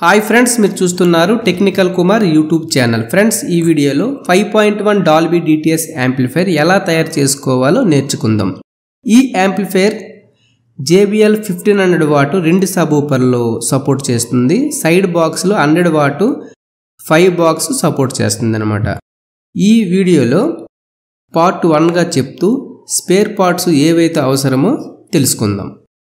hi friends మీరు చూస్తున్నారు technical Kumar YouTube channel friends ఈ వీడియోలో five point one Dolby DTS amplifier ఎలా తయారు చేసుకోవాలో నేర్చుకుందాం ఈ amplifier JBL fifteen hundred watt రెండు సబ్ ఊపర్లో సపోర్ట్ చేస్తుంది సైడ్ బాక్స్లో hundred watt five box support చేస్తుంది అనమాట ఈ వీడియోలో పార్ట్ వన్గా చెప్తూ స్పేర్ పార్ట్స్ ఏవైతే అవసరమో తెలుసుకుందాం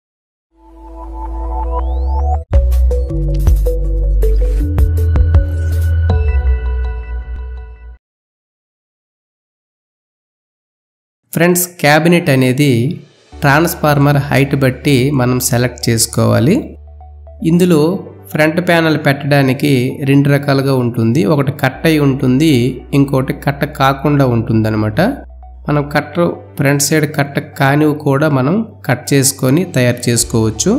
ఫ్రెండ్స్ క్యాబినెట్ అనేది ట్రాన్స్ఫార్మర్ హైట్ బట్టి మనం సెలెక్ట్ చేసుకోవాలి ఇందులో ఫ్రంట్ ప్యానల్ పెట్టడానికి రెండు రకాలుగా ఉంటుంది ఒకటి కట్ అయి ఉంటుంది ఇంకోటి కట్ట కాకుండా ఉంటుంది అనమాట మనం కట్ట ఫ్రంట్ సైడ్ కట్ట కానివి కూడా మనం కట్ చేసుకొని తయారు చేసుకోవచ్చు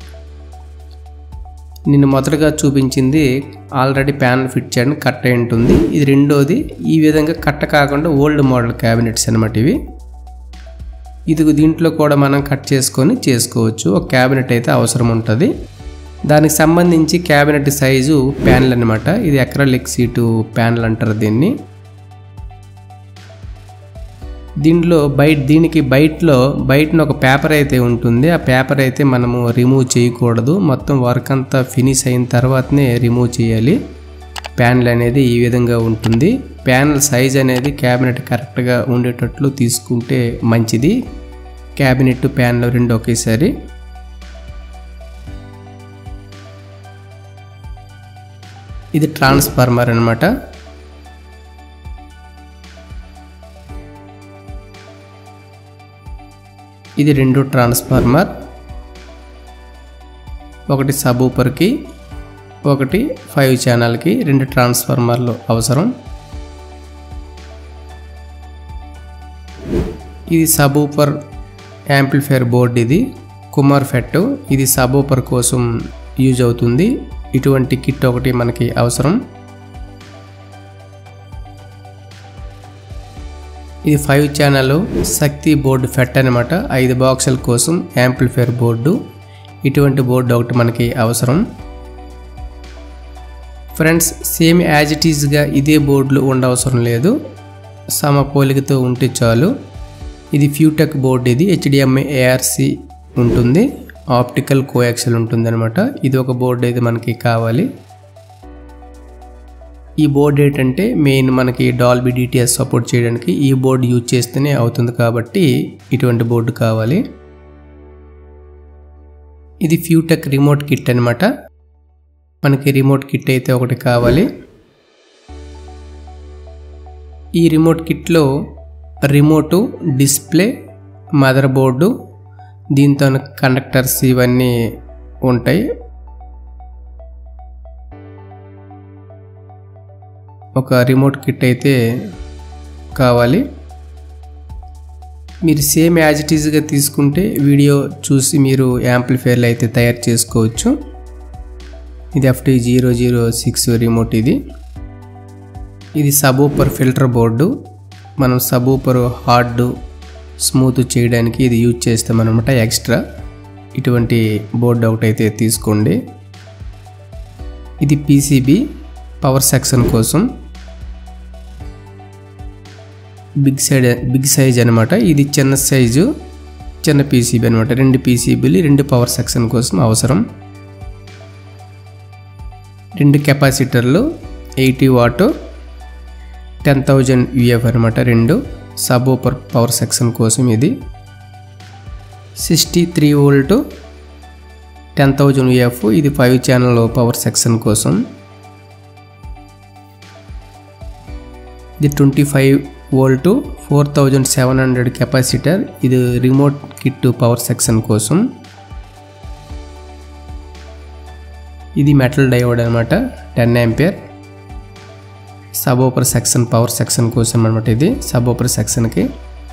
నేను మొదటగా చూపించింది ఆల్రెడీ ప్యానల్ ఫిట్ చేయడం కట్ అయి ఉంటుంది ఇది రెండోది ఈ విధంగా కట్ట కాకుండా ఓల్డ్ మోడల్ క్యాబినెట్స్ అనమాట ఇవి ఇది దీంట్లో కూడా మనం కట్ చేసుకొని చేసుకోవచ్చు ఒక క్యాబినెట్ అయితే అవసరం ఉంటుంది దానికి సంబంధించి క్యాబినెట్ సైజు ప్యానల్ అనమాట ఇది ఎక్రాలిక్ సీటు ప్యానల్ అంటారు దీన్ని దీంట్లో బయట దీనికి బయటలో బయటన ఒక పేపర్ అయితే ఉంటుంది ఆ పేపర్ అయితే మనము రిమూవ్ చేయకూడదు మొత్తం వర్క్ అంతా ఫినిష్ అయిన తర్వాతనే రిమూవ్ చేయాలి ప్యానల్ అనేది ఈ విధంగా ఉంటుంది ప్యానల్ సైజ్ అనేది క్యాబినెట్ కరెక్ట్గా ఉండేటట్లు తీసుకుంటే మంచిది క్యాబినెట్ ప్యానల్ రెండు ఒకేసారి ఇది ట్రాన్స్ఫార్మర్ అనమాట ఇది రెండు ట్రాన్స్ఫార్మర్ ఒకటి సబ్ ఊపర్కి ఒకటి ఫైవ్ ఛానల్కి రెండు ట్రాన్స్ఫార్మర్లు అవసరం ఇది సబ్ ఊపర్ యాంప్లిఫైర్ బోర్డ్ ఇది కుమార్ ఫెట్ ఇది సబ్ ఊపర్ కోసం యూజ్ అవుతుంది ఇటువంటి కిట్ ఒకటి మనకి అవసరం ఇది ఫైవ్ ఛానల్ శక్తి బోర్డు ఫెట్ అనమాట ఐదు బాక్సుల కోసం యాంప్లిఫైర్ బోర్డు ఇటువంటి బోర్డు ఒకటి మనకి అవసరం ఫ్రెండ్స్ సేమ్ యాజ్ ఇట్ ఈజ్గా ఇదే బోర్డులు ఉండవసరం లేదు సమపోలికతో ఉంటే చాలు ఇది ఫ్యూటెక్ బోర్డు ఇది హెచ్డిఎంఐ ఏఆర్సి ఉంటుంది ఆప్టికల్ కోయాక్సల్ ఉంటుంది అనమాట ఇది ఒక బోర్డు అయితే మనకి కావాలి ఈ బోర్డు ఏంటంటే మెయిన్ మనకి డాల్బీ డిటిఎస్ సపోర్ట్ చేయడానికి ఈ బోర్డు యూజ్ చేస్తేనే అవుతుంది కాబట్టి ఇటువంటి బోర్డు కావాలి ఇది ఫ్యూటెక్ రిమోట్ కిట్ అనమాట మనకి రిమోట్ కిట్ అయితే ఒకటి కావాలి ఈ రిమోట్ కిట్లో రిమోటు డిస్ప్లే మదర్ బోర్డు దీంతో కండక్టర్స్ ఇవన్నీ ఉంటాయి ఒక రిమోట్ కిట్ అయితే కావాలి మీరు సేమ్ యాజ్ ఇట్ ఈజ్గా తీసుకుంటే వీడియో చూసి మీరు యాంప్లిఫైర్లు అయితే తయారు చేసుకోవచ్చు ఇది FT zero zero six remote ఇది ఇది సబూపర్ ఫిల్టర్ బోర్డు మనం సబూపర్ హార్డ్ స్మూత్ చేయడానికి ఇది యూజ్ చేస్తామన్నమాట ఎక్స్ట్రా ఇటువంటి బోర్డు ఒకటైతే తీసుకోండి ఇది పీసీబీ పవర్ సెక్షన్ కోసం బిగ్ సైడ్ బిగ్ సైజ్ అనమాట ఇది చిన్న సైజు చిన్న పీసీబీ అనమాట రెండు పీసీబీలు రెండు పవర్ సెక్షన్ కోసం అవసరం రెండు కెపాసిటర్లు eighty watt ten thousand uF అనమాట రెండు సబ్ ఓపర్ పవర్ సెక్షన్ కోసం ఇది sixty three volt ten thousand uF ఇది ఫైవ్ ఛానల్ పవర్ సెక్షన్ కోసం ఇది twenty five volt four thousand seven hundred capacitor ఇది రిమోట్ కిట్ పవర్ సెక్షన్ కోసం ఇది మెటల్ డయోడ్ అనమాట ten ampere subwoofer section power section కోసం అనమాట ఇది సబోపర్ సెక్షన్కి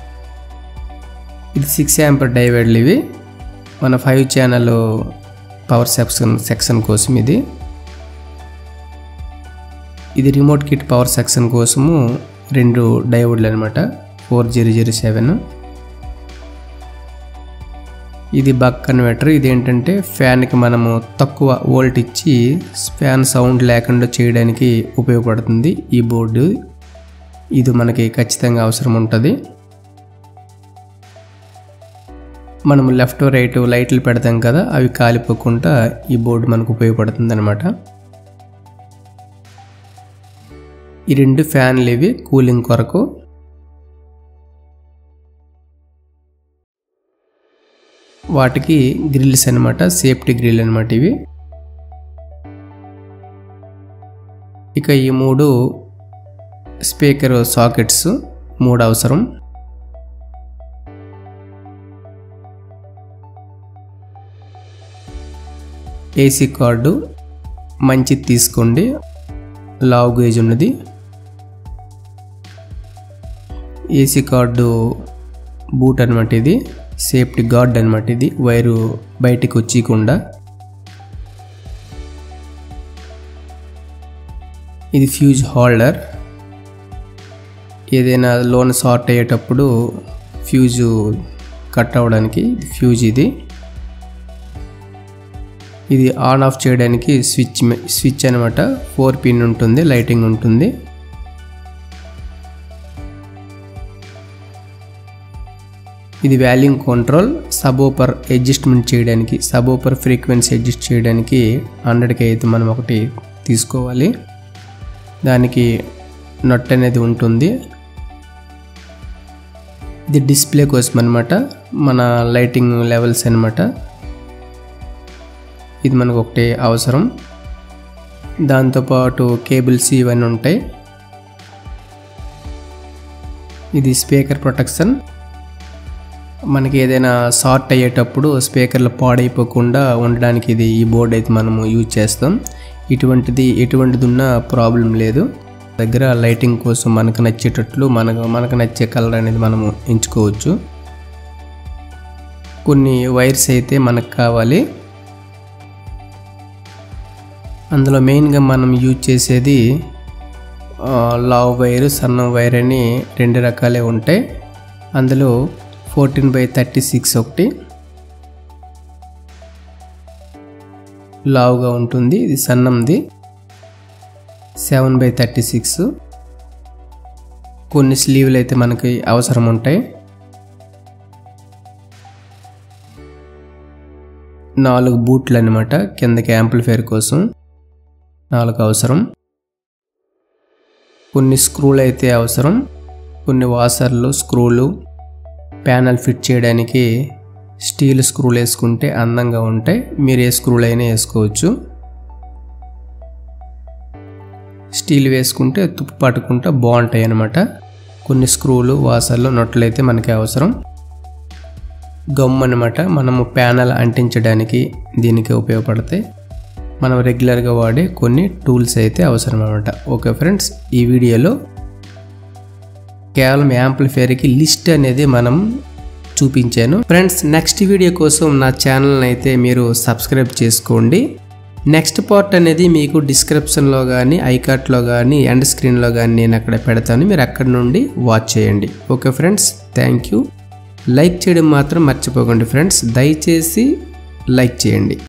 ఇది సిక్స్ యాంపర్ డైవర్డ్లు ఇవి మన five channel power section section కోసం ఇది ఇది రిమోట్ కిట్ పవర్ సెక్షన్ కోసము రెండు డయోడ్లు అనమాట ఫోర్ జీరో జీరో సెవెన్ ఇది బక్ కన్వర్టర్ ఇదేంటంటే ఫ్యాన్కి మనము తక్కువ వోల్ట్ ఇచ్చి ఫ్యాన్ సౌండ్ లేకుండా చేయడానికి ఉపయోగపడుతుంది ఈ బోర్డు ఇది మనకి ఖచ్చితంగా అవసరం ఉంటుంది మనం లెఫ్ట్ రైట్ లైట్లు పెడతాం కదా అవి కాలిపోకుండా ఈ బోర్డు మనకు ఉపయోగపడుతుంది అనమాట ఈ రెండు ఫ్యాన్లు ఇవి కూలింగ్ కొరకు వాటికి గ్రిల్స్ అనమాట సేఫ్టీ గ్రిల్ అనమాట ఇవి ఇక ఈ మూడు స్పీకర్ సాకెట్స్ మూడు అవసరం ఏసీ కార్డు మంచిది తీసుకోండి లావ్ గేజ్ ఉన్నది ఏసీ కార్డు బూట్ అనమాట ఇది సేఫ్టీ గార్డ్ అనమాట ఇది వైరు బయటికి వచ్చేయకుండా ఇది ఫ్యూజ్ హోల్డర్ ఏదైనా లోన్ షార్ట్ అయ్యేటప్పుడు ఫ్యూజ్ కట్ అవ్వడానికి ఫ్యూజ్ ఇది ఇది ఆన్ ఆఫ్ చేయడానికి స్విచ్ స్విచ్ అనమాట ఫోర్ పిన్ ఉంటుంది లైటింగ్ ఉంటుంది ఇది వాల్యూమ్ కంట్రోల్ సబోపర్ అడ్జస్ట్మెంట్ చేయడానికి సబోపర్ ఫ్రీక్వెన్సీ అడ్జస్ట్ చేయడానికి హండ్రెడ్కి అయితే మనం ఒకటి తీసుకోవాలి దానికి నట్ అనేది ఉంటుంది ఇది డిస్ప్లే కోసం అనమాట మన లైటింగ్ లెవెల్స్ అనమాట ఇది మనకు ఒకటి అవసరం దాంతోపాటు కేబుల్స్ ఇవన్నీ ఉంటాయి ఇది స్పీకర్ ప్రొటెక్షన్ మనకి ఏదైనా షార్ట్ అయ్యేటప్పుడు స్పీకర్లు పాడైపోకుండా ఉండడానికి ఇది ఈ బోర్డ్ అయితే మనము యూజ్ చేస్తాం ఇటువంటిది ఎటువంటిది ఉన్నా ప్రాబ్లం లేదు దగ్గర లైటింగ్ కోసం మనకు నచ్చేటట్లు మనకు మనకు నచ్చే కలర్ అనేది మనము ఎంచుకోవచ్చు కొన్ని వైర్స్ అయితే మనకు కావాలి అందులో మెయిన్గా మనం యూజ్ చేసేది లావ్ వైర్ సన్న వైర్ అని రెండు రకాలే ఉంటాయి అందులో ఫోర్టీన్ బై థర్టీ సిక్స్ ఒకటి లావుగా ఉంటుంది ఇది సన్నంది సెవెన్ బై థర్టీ సిక్స్ కొన్ని స్లీవ్లు అయితే మనకి అవసరం ఉంటాయి నాలుగు బూట్లు అనమాట కిందకి యాంప్లిఫైర్ కోసం నాలుగు అవసరం కొన్ని స్క్రూలు అయితే అవసరం కొన్ని వాసర్లు స్క్రూలు ప్యానల్ ఫిట్ చేయడానికి స్టీల్ స్క్రూలు వేసుకుంటే అందంగా ఉంటాయి మీరు ఏ స్క్రూలు అయినా వేసుకోవచ్చు స్టీల్ వేసుకుంటే తుప్పు పట్టుకుంటే బాగుంటాయి అన్నమాట కొన్ని స్క్రూలు వాసర్లు నొట్లు అయితే మనకి అవసరం గమ్ అనమాట మనము ప్యానల్ అంటించడానికి దీనికి ఉపయోగపడతాయి మనం రెగ్యులర్గా వాడే కొన్ని టూల్స్ అయితే అవసరం అనమాట ఓకే ఫ్రెండ్స్ ఈ వీడియోలో కేవలం యాంప్లిఫైర్కి లిస్ట్ అనేది మనం చూపించాను ఫ్రెండ్స్ నెక్స్ట్ వీడియో కోసం నా ఛానల్ని అయితే మీరు సబ్స్క్రైబ్ చేసుకోండి నెక్స్ట్ పార్ట్ అనేది మీకు డిస్క్రిప్షన్లో కానీ ఐకార్ట్లో కానీ ఎండ్ స్క్రీన్లో కానీ నేను అక్కడ పెడతాను మీరు అక్కడ నుండి వాచ్ చేయండి okay friends thank you like చేయడం మాత్రం మర్చిపోకండి ఫ్రెండ్స్ దయచేసి లైక్ చేయండి